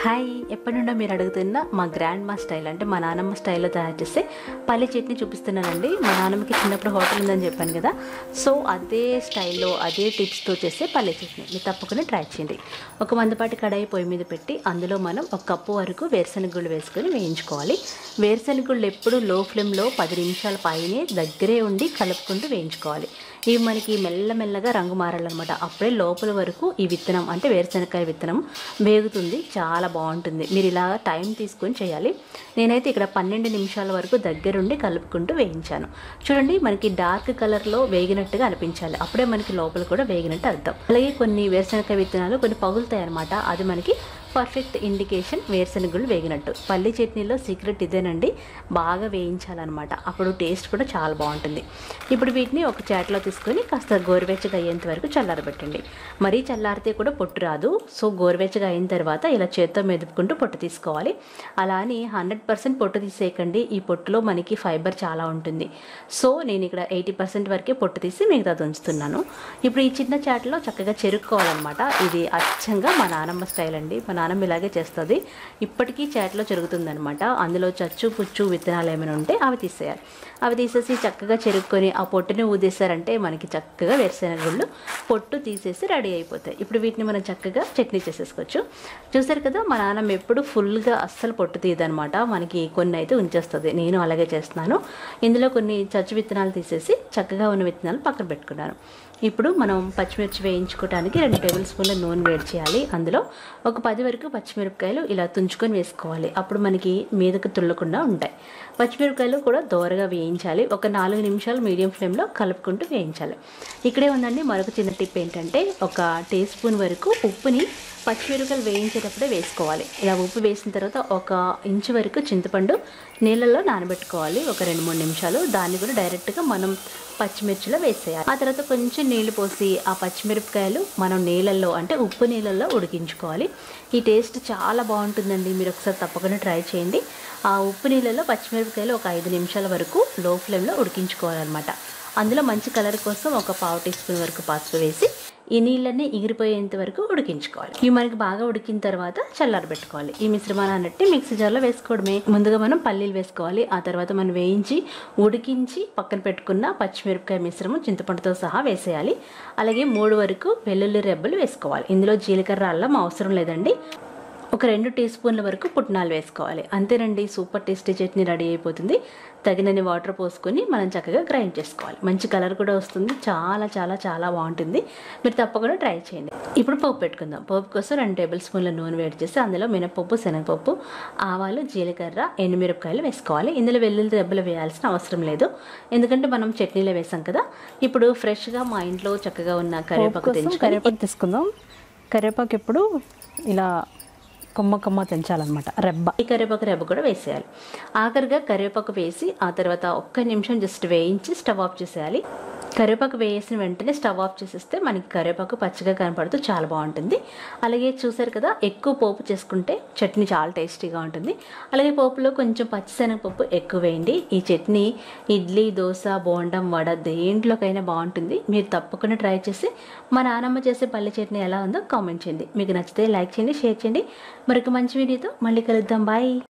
hi ఎప్పటి నుండో మీరు అడుగుతున్న మా గ్రాండ్ మా స్టైల్ అంటే మా నాన్నమ్మ స్టైల్లో తయారు చేసే పల్లి చట్నీ చూపిస్తున్నానండి మా నాన్నమ్మకి చిన్నప్పుడు హోటల్ ఉందని చెప్పాను కదా సో అదే స్టైల్లో అదే టిప్స్తో చేసే పల్లి చట్నీ మీరు తప్పకుండా ట్రై చేయండి ఒక మందపాటి కడాయి పొయ్యి మీద పెట్టి అందులో మనం ఒక కప్పు వరకు వేరుశనగ గుళ్ళు వేసుకొని వేయించుకోవాలి వేరుశనగ గుళ్ళు ఎప్పుడు లో ఫ్లేమ్లో పది నిమిషాల పైనే దగ్గరే ఉండి కలుపుకుంటూ వేయించుకోవాలి ఇవి మనకి మెల్లమెల్లగా రంగు మారాలన్నమాట అప్పుడే లోపల వరకు ఈ విత్తనం అంటే వేరుశనగకాయ విత్తనం వేగుతుంది చాలా బాగుంటుంది మీరు ఇలా టైం తీసుకొని చేయాలి నేనైతే ఇక్కడ పన్నెండు నిమిషాల వరకు దగ్గరుండి కలుపుకుంటూ వేయించాను చూడండి మనకి డార్క్ కలర్లో వేగినట్టుగా అనిపించాలి అప్పుడే మనకి లోపల కూడా వేగినట్టు అర్థం అలాగే కొన్ని వేరుశనగకాయ విత్తనాలు కొన్ని పగులుతాయి అనమాట అది మనకి పర్ఫెక్ట్ ఇండికేషన్ వేరుశనగలు వేగినట్టు పల్లి చట్నీలో సీక్రెట్ ఇదేనండి బాగా వేయించాలన్నమాట అప్పుడు టేస్ట్ కూడా చాలా బాగుంటుంది ఇప్పుడు వీటిని ఒక చేటలో తీసుకొని కాస్త గోరువెచ్చగా అయ్యేంత వరకు చల్లారబెట్టండి మరీ చల్లారితే కూడా పొట్టు రాదు సో గోరువెచ్చగా అయిన తర్వాత ఇలా చేత్తో మెదుపుకుంటూ పొట్టు తీసుకోవాలి అలా అని హండ్రెడ్ పర్సెంట్ పొట్టు తీసేయకండి ఈ పొట్టులో మనకి ఫైబర్ చాలా ఉంటుంది సో నేను ఇక్కడ ఎయిటీ పర్సెంట్ వరకే పొట్టు తీసి మిగతాది ఉంచుతున్నాను ఇప్పుడు ఈ చిన్న చాటలో చక్కగా చెరుక్కోవాలన్నమాట ఇది అచ్చంగా మా నానమ్మ స్టైల్ అండి మా నానమ్మ ఇలాగే చేస్తుంది ఇప్పటికీ చాట్లో జరుగుతుందనమాట అందులో చచ్చు పుచ్చు విత్తనాలు ఏమైనా ఉంటే అవి తీసేయాలి అవి తీసేసి చక్కగా చెరుక్కొని ఆ పొట్టుని ఊదేశారంటే మనకి చక్కగా వేరుశెనగుళ్ళు పొట్టు తీసేసి రెడీ అయిపోతాయి ఇప్పుడు వీటిని మనం చక్కగా చట్నీ చేసేసుకోవచ్చు చూసారు కదా మా నాన్నమ్మ ఎప్పుడు ఫుల్గా అస్సలు పొట్టు తీయదనమాట మనకి కొన్ని అయితే ఉంచేస్తుంది నేను అలాగే చేస్తున్నాను ఇందులో కొన్ని చచ్చు విత్తనాలు తీసేసి చక్కగా ఉన్న విత్తనాలు పక్కన పెట్టుకున్నాను ఇప్పుడు మనం పచ్చిమిర్చి వేయించుకోవడానికి రెండు టేబుల్ స్పూన్ల నూనె వేడి చేయాలి అందులో ఒక పది వరకు పచ్చిమిరపకాయలు ఇలా తుంచుకొని వేసుకోవాలి అప్పుడు మనకి మీదకు తుల్లకుండా ఉంటాయి పచ్చిమిరపకాయలు కూడా దోరగా వేయించాలి ఒక నాలుగు నిమిషాలు మీడియం ఫ్లేమ్లో కలుపుకుంటూ వేయించాలి ఇక్కడే ఉందండి మరొక చిన్న టిప్ ఏంటంటే ఒక టీ స్పూన్ వరకు ఉప్పుని పచ్చిమిరపకాయలు వేయించేటప్పుడే వేసుకోవాలి ఇలా ఉప్పు వేసిన తర్వాత ఒక ఇంచు వరకు చింతపండు నీళ్ళల్లో నానబెట్టుకోవాలి ఒక రెండు మూడు నిమిషాలు దాన్ని కూడా డైరెక్ట్గా మనం పచ్చిమిర్చిలో వేసేయాలి ఆ తర్వాత కొంచెం నీళ్లు పోసి ఆ పచ్చిమిరపకాయలు మనం నీళ్ళల్లో అంటే ఉప్పు నీళ్ళల్లో ఉడికించుకోవాలి ఈ టేస్ట్ చాలా బాగుంటుందండి మీరు ఒకసారి తప్పకుండా ట్రై చేయండి ఆ ఉప్పు నీళ్ళలో పచ్చిమిరపకాయలు ఒక ఐదు నిమిషాల వరకు లో ఫ్లేమ్లో ఉడికించుకోవాలన్నమాట అందులో మంచి కలర్ కోసం ఒక పావు టీ స్పూన్ వరకు పసుపు వేసి ఈ నీళ్ళన్నీ ఎగిరిపోయేంత వరకు ఉడికించుకోవాలి ఇవి మనకి బాగా ఉడికిన తర్వాత చల్లారబెట్టుకోవాలి ఈ మిశ్రమాన్ని మిక్సీ జార్లో వేసుకోవడమే ముందుగా మనం పల్లీలు వేసుకోవాలి ఆ తర్వాత మనం వేయించి ఉడికించి పక్కన పెట్టుకున్న పచ్చిమిరపకాయ మిశ్రమం చింతపండుతో సహా వేసేయాలి అలాగే మూడు వరకు వెల్లుల్లి రెబ్బలు వేసుకోవాలి ఇందులో జీలకర్ర అల్లం అవసరం లేదండి ఒక రెండు టీ స్పూన్ల వరకు పుట్నాలు వేసుకోవాలి అంతేనండి సూపర్ టేస్టీ చట్నీ రెడీ అయిపోతుంది తగినన్ని వాటర్ పోసుకొని మనం చక్కగా గ్రైండ్ చేసుకోవాలి మంచి కలర్ కూడా వస్తుంది చాలా చాలా చాలా బాగుంటుంది మీరు తప్పకుండా ట్రై చేయండి ఇప్పుడు పోపు పెట్టుకుందాం పోపు కోసం రెండు టేబుల్ స్పూన్ల నూనె వేడి చేసి అందులో మినపప్పు శనగపప్పు ఆవాలు జీలకర్ర ఎండుమిరపకాయలు వేసుకోవాలి ఇందులో వెల్లుల్లి దెబ్బలు వేయాల్సిన అవసరం లేదు ఎందుకంటే మనం చట్నీలో వేసాం కదా ఇప్పుడు ఫ్రెష్గా మా ఇంట్లో చక్కగా ఉన్న కరివేపాకు తెంచుకొని కరివేపాకు తీసుకుందాం కరివేపాకు ఎప్పుడు ఇలా కొమ్మ కొమ్మ తెంచాలన్నమాట రెబ్బ ఈ కరివేపాకు రెబ్బ కూడా వేసేయాలి ఆఖరిగా కరివేపాకు వేసి ఆ తర్వాత ఒక్క నిమిషం జస్ట్ వేయించి స్టవ్ ఆఫ్ చేసేయాలి కరివేపాకు వేసిన వెంటనే స్టవ్ ఆఫ్ చేసేస్తే మనకి కరివేపాకు పచ్చిగా కనపడుతూ చాలా బాగుంటుంది అలాగే చూసారు కదా ఎక్కువ పోపు చేసుకుంటే చట్నీ చాలా టేస్టీగా ఉంటుంది అలాగే పోపులో కొంచెం పచ్చిశనగపప్పు ఎక్కువ వేయండి ఈ చట్నీ ఇడ్లీ దోశ బోండం వడ దేంట్లోకైనా బాగుంటుంది మీరు తప్పకుండా ట్రై చేసి మా నానమ్మ చేసే పల్లి చట్నీ ఎలా ఉందో కామెంట్ చేయండి మీకు నచ్చితే లైక్ చేయండి షేర్ చేయండి మరొక మంచి వీడియోతో మళ్ళీ కలుద్దాం బాయ్